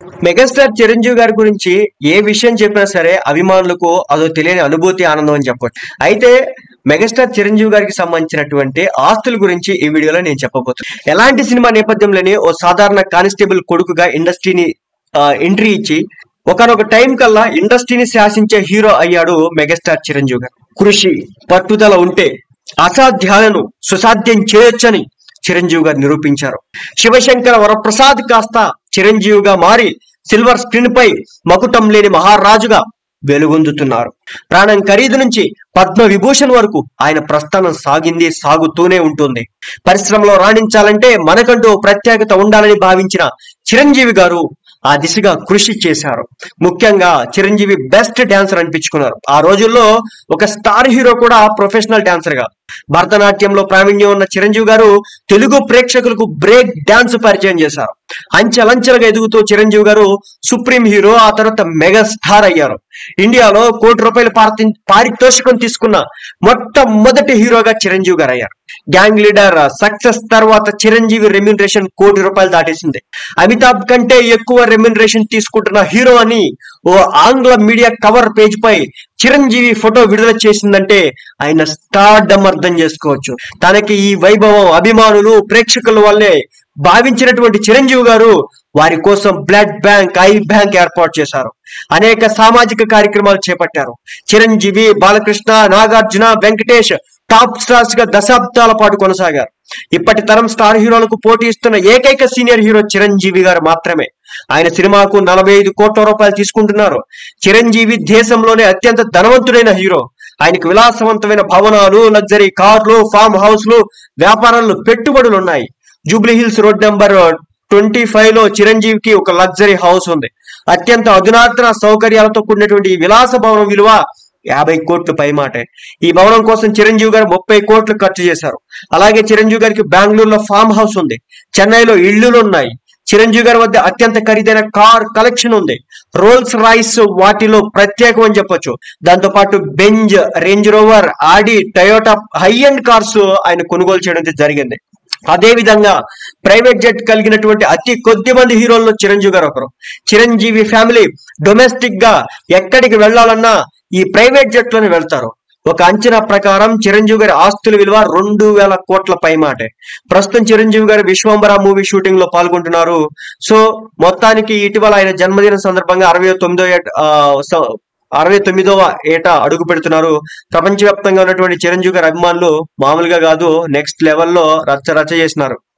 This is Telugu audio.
మెగాస్టార్ చిరంజీవి గారి గురించి ఏ విషయం చెప్పినా సరే అభిమానులకు అదో తెలియని అనుభూతి ఆనందం అని చెప్పొచ్చు అయితే మెగాస్టార్ చిరంజీవి గారికి సంబంధించినటువంటి ఆస్తుల గురించి ఈ వీడియోలో నేను చెప్పబోతున్నాను ఎలాంటి సినిమా నేపథ్యంలోని ఓ సాధారణ కానిస్టేబుల్ కొడుకుగా ఇండస్ట్రీని ఎంట్రీ ఇచ్చి ఒకనొక టైం కల్లా ఇండస్ట్రీని శాసించే హీరో అయ్యాడు మెగాస్టార్ చిరంజీవి గారు కృషి పట్టుదల ఉంటే అసాధ్యాలను సుసాధ్యం చేయొచ్చని చిరంజీవి గారు నిరూపించారు శివశంకర వరప్రసాద్ కాస్త చిరంజీవిగా మారి సిల్వర్ స్క్రీన్ పై మకుటం లేని మహారాజుగా వెలుగొందుతున్నారు ప్రాణం ఖరీదు నుంచి పద్మ విభూషణ్ వరకు ఆయన ప్రస్థానం సాగింది సాగుతూనే ఉంటుంది పరిశ్రమలో రాణించాలంటే మనకంటూ ప్రత్యేకత ఉండాలని భావించిన చిరంజీవి గారు ఆ దిశగా కృషి చేశారు ముఖ్యంగా చిరంజీవి బెస్ట్ డాన్సర్ అనిపించుకున్నారు ఆ రోజుల్లో ఒక స్టార్ హీరో కూడా ప్రొఫెషనల్ డాన్సర్ గా భరతనాట్యంలో ప్రావీణ్యం ఉన్న చిరంజీవి గారు తెలుగు ప్రేక్షకులకు బ్రేక్ డాన్స్ పరిచయం చేశారు అంచెలంచెలుగా ఎదుగుతూ చిరంజీవి గారు సుప్రీం హీరో ఆ తర్వాత మెగా స్టార్ అయ్యారు ఇండియాలో కోటి రూపాయల పారిత- పారితోషికం తీసుకున్న మొట్టమొదటి హీరోగా చిరంజీవి గారు అయ్యారు గ్యాంగ్ లీడర్ సక్సెస్ తర్వాత చిరంజీవి రెమ్యూనరేషన్ కోటి రూపాయలు దాటేసింది అమితాబ్ కంటే ఎక్కువ రెమ్యూనరేషన్ తీసుకుంటున్న హీరో అని ఓ ఆంగ్ల మీడియా కవర్ పేజ్ పై చిరంజీవి ఫోటో విడుదల చేసిందంటే ఆయన స్టార్డమ్ అర్థం చేసుకోవచ్చు తనకి ఈ వైభవం అభిమానులు ప్రేక్షకుల వల్లే భావించినటువంటి చిరంజీవి గారు వారి కోసం బ్లడ్ బ్యాంక్ ఐ బ్యాంక్ ఏర్పాటు చేశారు అనేక సామాజిక కార్యక్రమాలు చేపట్టారు చిరంజీవి బాలకృష్ణ నాగార్జున వెంకటేష్ టాప్ స్టార్స్ గా దశాబ్దాల పాటు కొనసాగారు ఇప్పటి తరం స్టార్ హీరోలకు పోటీ ఇస్తున్న ఏకైక సీనియర్ హీరో చిరంజీవి గారు మాత్రమే ఆయన సినిమాకు నలభై ఐదు కోట్ల రూపాయలు తీసుకుంటున్నారు చిరంజీవి దేశంలోనే అత్యంత ధనవంతుడైన హీరో ఆయనకు విలాసవంతమైన భవనాలు లగ్జరీ కార్లు ఫామ్ హౌస్లు వ్యాపారాలు పెట్టుబడులు ఉన్నాయి Jubilee Hills road number twenty five లో చిరంజీవికి ఒక లగ్జరీ హౌస్ ఉంది అత్యంత అధునాతన సౌకర్యాలతో కూడినటువంటి ఈ విలాస భవనం విలువ యాభై కోట్లు పైమాటే ఈ భవనం కోసం చిరంజీవి గారు ముప్పై కోట్లు ఖర్చు చేశారు అలాగే చిరంజీవి గారికి బెంగళూరులో ఫామ్ హౌస్ ఉంది చెన్నైలో ఇళ్లులు ఉన్నాయి చిరంజీవి గారి వద్ద అత్యంత ఖరీదైన కార్ కలెక్షన్ ఉంది రోల్స్ రాయిస్ వాటిలో ప్రత్యేకం అని చెప్పొచ్చు దాంతో పాటు Benz Range Rover Audi Toyota high end cars ఆయన కొనుగోలు చేయడం జరిగింది అదే విధంగా ప్రైవేట్ జెట్ కలిగినటువంటి అతి కొద్ది మంది హీరోల్లో చిరంజీవి గారు ఒకరు చిరంజీవి ఫ్యామిలీ డొమెస్టిక్ గా ఎక్కడికి వెళ్ళాలన్నా ఈ ప్రైవేట్ జెట్ లోనే వెళ్తారు ఒక అంచనా ప్రకారం చిరంజీవి గారి ఆస్తుల విలువ రెండు వేల కోట్ల పైమాటే ప్రస్తుతం చిరంజీవి గారు విశ్వంబర మూవీ షూటింగ్ లో పాల్గొంటున్నారు సో మొత్తానికి ఇటీవల ఆయన జన్మదిన సందర్భంగా అరవై తొమ్మిదో ఏట ఆ, స- అరవై తొమ్మిదవ ఏట అడుగు పెడుతున్నారు ప్రపంచవ్యాప్తంగా ఉన్నటువంటి చిరంజీవి గారి అభిమానులు మామూలుగా కాదు నెక్స్ట్ లెవెల్లో రచ్చ రచ్చ చేసినారు